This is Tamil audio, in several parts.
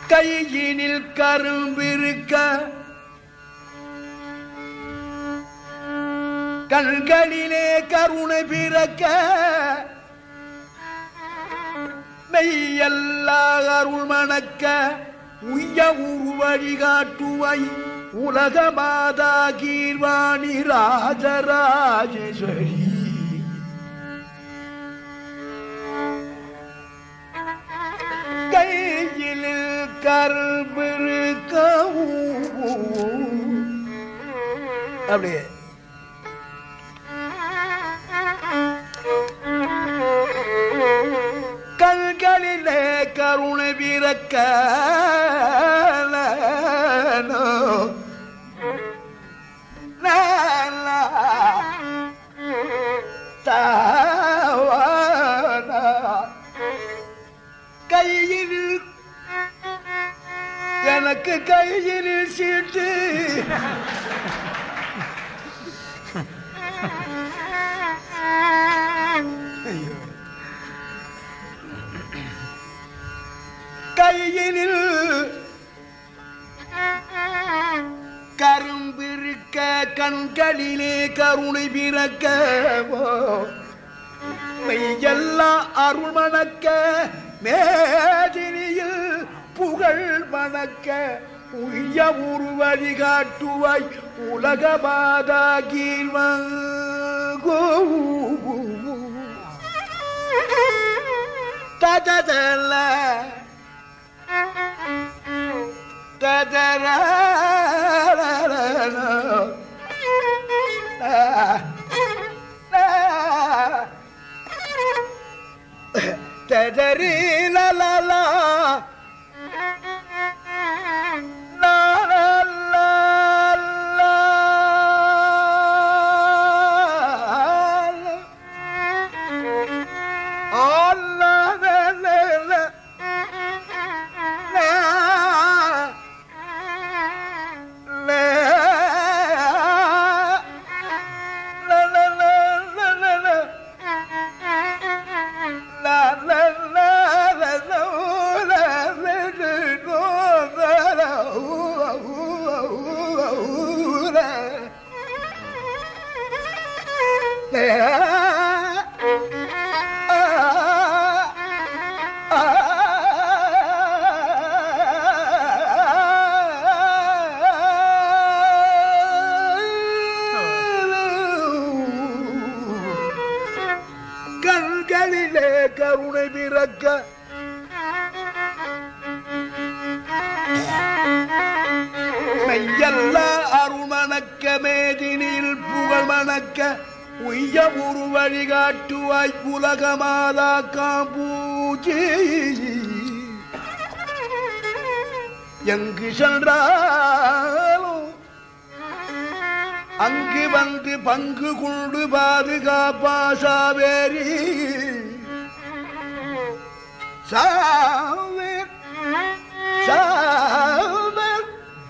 கையினில் கரும்பிருக்க கண்களிலே கருணை பிறக்க மெய்யல்லா அருள் மணக்க உய்ய உரு வழிகாட்டுவை உலக மாதா கீர்வாணி ராஜராஜேஸ்வரி கையில் கருபிருக்கவும் அப்படியே கண்களிலே கருணை பிறக்க கையில் எனக்கு கையில் சீட்டு ஐயோ கையினில் கரும்பிருக்க கண்களிலே கருணை பிறக்க மெய்யல்லா அருள் மணக்க மேதினியில் புகழ் மணக்க உய்ய உரு வழிகாட்டுவாய் உலக மாதா கீழ்வோ தததல ததரி லலலா கண்களிலே கருணை பிறக்க மெய்யல்ல அருமணக்க மேதினில் புகழ் மணக்க உய்ய உரு வழிகாட்டுவாய் உலகமாதா காம்பூஜி எங்கு சென்றாலும் அங்கு வந்து பங்கு கொண்டு பாதுகாப்பா சாவேரி சாவேர் சாவேர்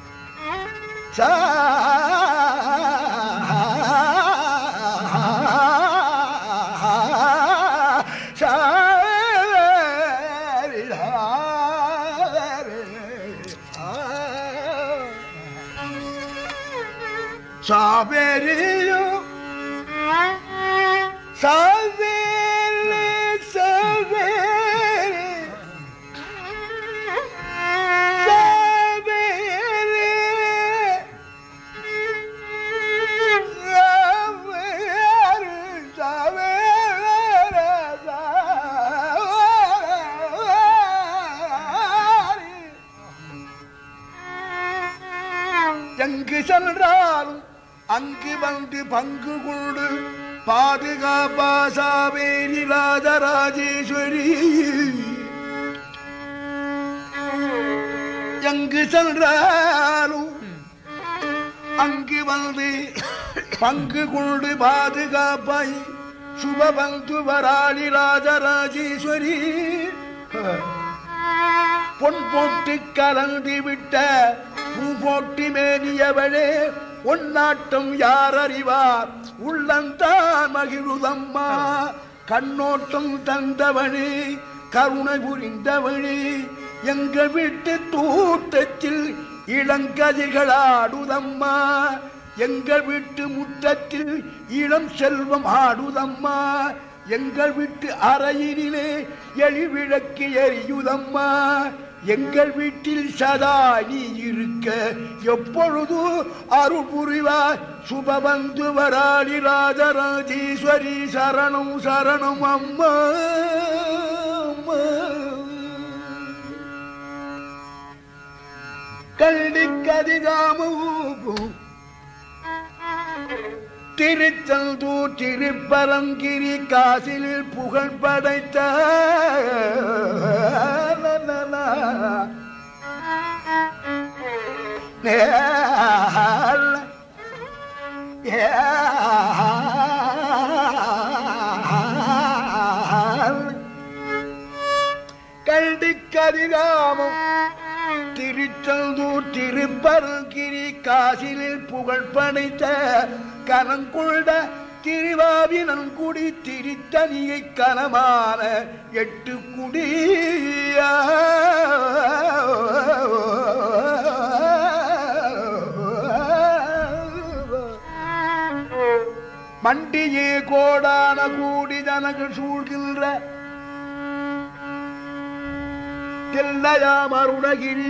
சாவேரியோ சாவேரி சாவேரி சாவேரி எங்கு சென்றாலும் அங்கு வந்து பங்கு கொண்டு பாதுகாப்பா சாவேரி ராஜராஜேஸ்வரி எங்கு சென்றாலும் அங்கு வந்து பங்கு கொண்டு பாதுகாப்பாய் சுபபந்து வராளி ராஜராஜேஸ்வரி பொன் போட்டு கலந்து விட்ட பூ போட்டு மேனியவளே ஒன்னாட்டம் யார் அறிவார் உள்ளந்தான் மகிழுதம்மா கண்ணோட்டம் தந்தவனே கருணை புரிந்தவனே எங்கள் வீட்டு தூட்டத்தில் இளங்கதிர்கள் ஆடுதம்மா எங்கள் வீட்டு முற்றத்தில் இளம் செல்வம் ஆடுதம்மா எங்கள் வீட்டு அறையினிலே எளிவிளக்கு எரியுதம்மா எங்கள் வீட்டில் சதா நீ இருக்க எப்பொழுது அருள் புரிவாய் சுபபந்து வராளி ராஜராஜீஸ்வரி சரணம் சரணம் அம்மா அம்மா. கல்லிக்கதிகாமும் திருச்செந்தூர் திருப்பரங்கிரி காசிலில் புகழ் படைத்த கல்டிக்கதிகாமம் திருச்செந்தூர் திருப்பரங்கிரி காசிலில் புகழ் படைத்த கனங்குள்ள திருவாவினன்குடி திருத்தணியை கனமான எட்டு குடியா மண்டியே கோடான கூடி ஜனங்கள் சூழ்கின்ற தில்லையாம் அருணகிரி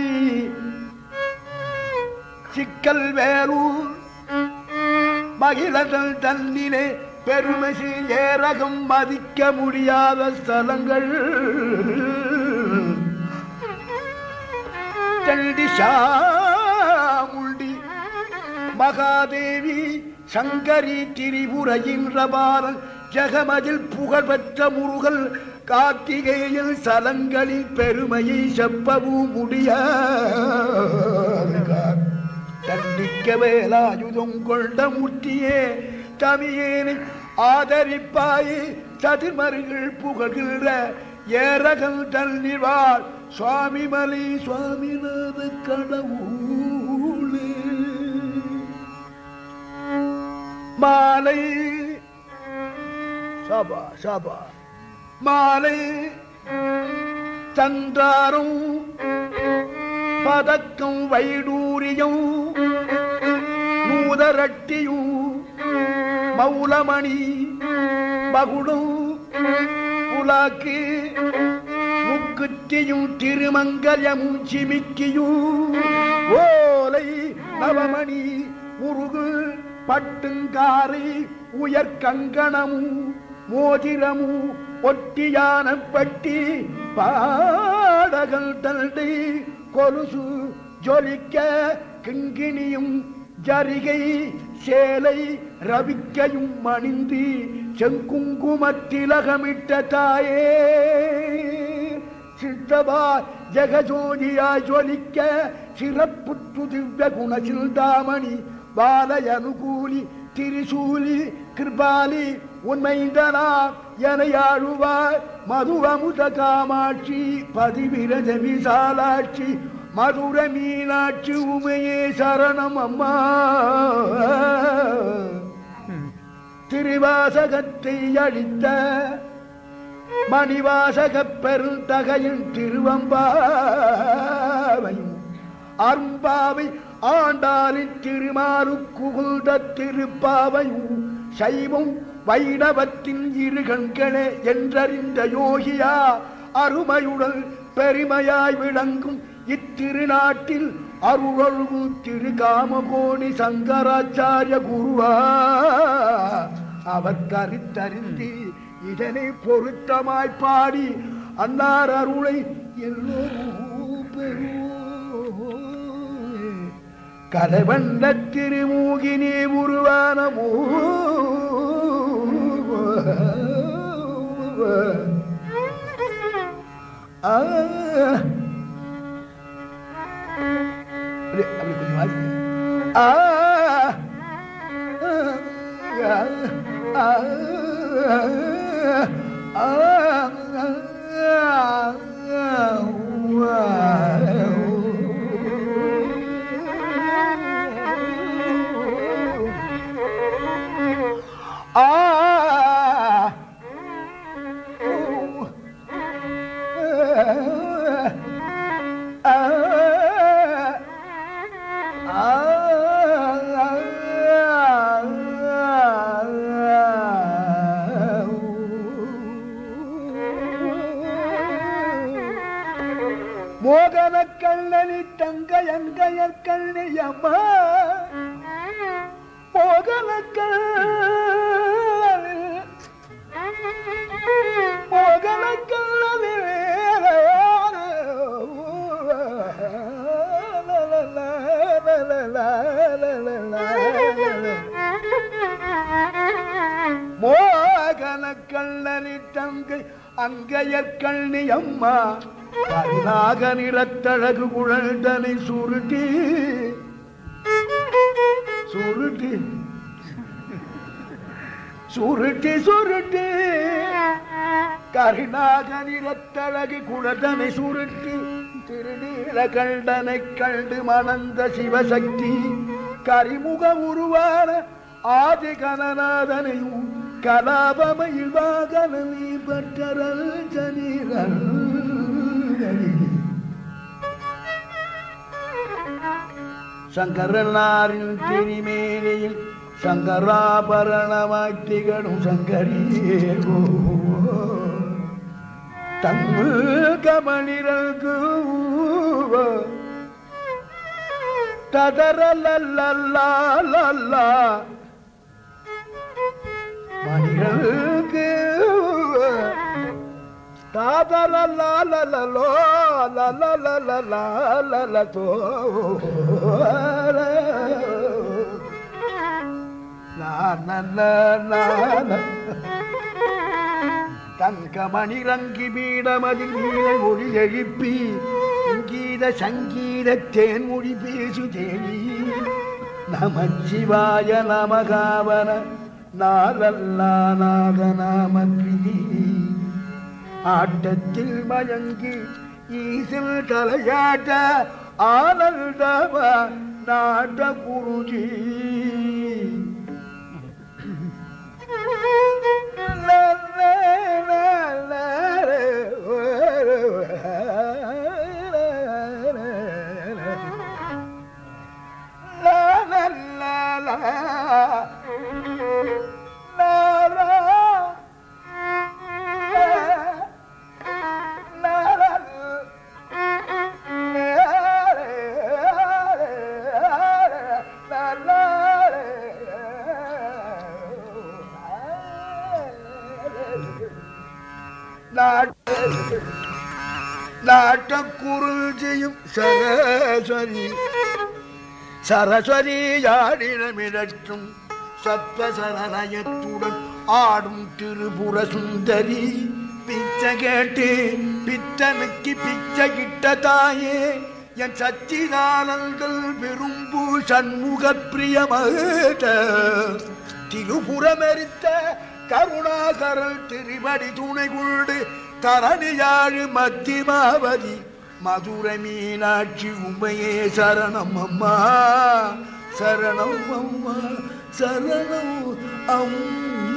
சிக்கல் வேலூர் மகிழர்கள் தன்னிலே பெருமை ஏரகம் மதிக்க முடியாத ஸ்தலங்கள் தண்டி சாமுண்டி மகாதேவி சங்கரி திரிபுரையின் ரபாரன் ஜெகமதில் புகழ்பெற்ற முருகல் கார்த்திகேயன் சலங்களில் பெருமையை செப்பவும் முடியாது தண்டிக்க வேலாயுதம் கொண்ட முட்டியே தமியேனை ஆதரிப்பாயே சதிர்மருகள் புகழ்கின்ற ஏரகல் தள்ளிவார் சுவாமி மலை சுவாமிநாத கடவுளே மாலை சபா சபா மாலை தந்தாரும் பதக்கம் வைடூரியம் நூதரட்டியும் மௌலமணி மகுடும் புலாக்கு முக்குத்தியும் திருமங்கலமும் சிமிக்கியும் ஓலை நவமணி முருகு பட்டுங்காரை உயர் கங்கணமும் மோதிரமும் ஒட்டியான பட்டி பாடகல் தந்தை கொலுசு ஜொலிக்க கிங்கினியும் ஜரிகை சேலை ரவிக்கையும் அணிந்து செங்குங்குமத்திலகமிட்ட தாயே சித்தவா ஜெகஜோதியாய் ஜொலிக்க சிறப்புற்று திவ்ய குணசிந்தாமணி பாலய அனுகூலி திரிசூலி கிருபாலி உண்மைந்தனா எனையாழுவாய் மதுவமுத காமாட்சி பதிவிரத விசாலாட்சி மதுர மீனாட்சி உமையே சரணம் அம்மா திருவாசகத்தை அழித்த மணிவாசகப் பெருந்தகையின் திருவம்பாவையும் அரும்பாவை ஆண்டாளின் திருமாறு குகுந்த திருப்பாவையும் சைவம் வைணவத்தின் இரு கண்களே என்றறிந்த யோகியா அருமையுடன் பெருமையாய் விளங்கும் இத்திருநாட்டில் அருளொழுகு திரு காமகோணி சங்கராச்சாரிய குருவா அவர் கருத்தறிந்து இதனை பொருத்தமாய் பாடி அன்னார் அருளை எல்லோரும் பெறுவோம். கலைவண்ண திருமூகினி உருவானமோ ஆ அப்படியே அப்படி கொஞ்சம் வாசிங்க. ஆ ஆ ஆ ஆ ஆ மோகன கண்ணனி தங்க எங்கையர் கண்ணி அம்மா மோகன கண்ணனி மோகன கண்ணனி மோகன கண்ணனி தங்கை அங்கையர் கண்ணி அம்மா கருணாக நிறத்தழகு குழந்தனை சுருட்டி சுருட்டி சுருட்டி சுருட்டி கருணாக நிறத்தழகு குழந்தனை சுருட்டி திருநீல கண்டனை கண்டு மணந்த சிவசக்தி கரிமுக உருவான ஆதி கனநாதனையும் கலாபமயில் வாகனி பட்டரல் ஜனீரல் சங்கரனாரின் திருமேனியில் சங்கராபரணமாய் திகழும் சங்கரியேகோ தமிழ் கமலிரகு ததரலல்லா மணிகளுக்கு தாதரலோ லலலலோ தங்கமணி ரங்கி பீடமதில் வீணை மொழி எழுப்பி சங்கீத சங்கீத தேன்மொழி பேசு தேவி நமச்சிவாய நமகாவன நாளல்லா நாத நாமி ஆட்டத்தில் மயங்கி ஈசல் தலையாட்ட ஆனந்தம நாட்ட குருஜி நாட்டக்குருஜியும் சரஸ்வரி சரஸ்வதி யாழினமிழற்றும் சத்வசரணயத்துடன் ஆடும் திரிபுர சுந்தரி பிச்சை கேட்டு பித்தனுக்கு பிச்சை கிட்ட தாயே என் சச்சிதானந்தல் விரும்பு சண்முக பிரியமக திருபுறமெரித்த கருணாகரல் திருபடி துணை கொண்டு தரணியாழு மத்திமாவதி மதுரை மீனாட்சி உண்மையே சரணம் அம்மா சரணம் அம்மா சரணம் அம்மா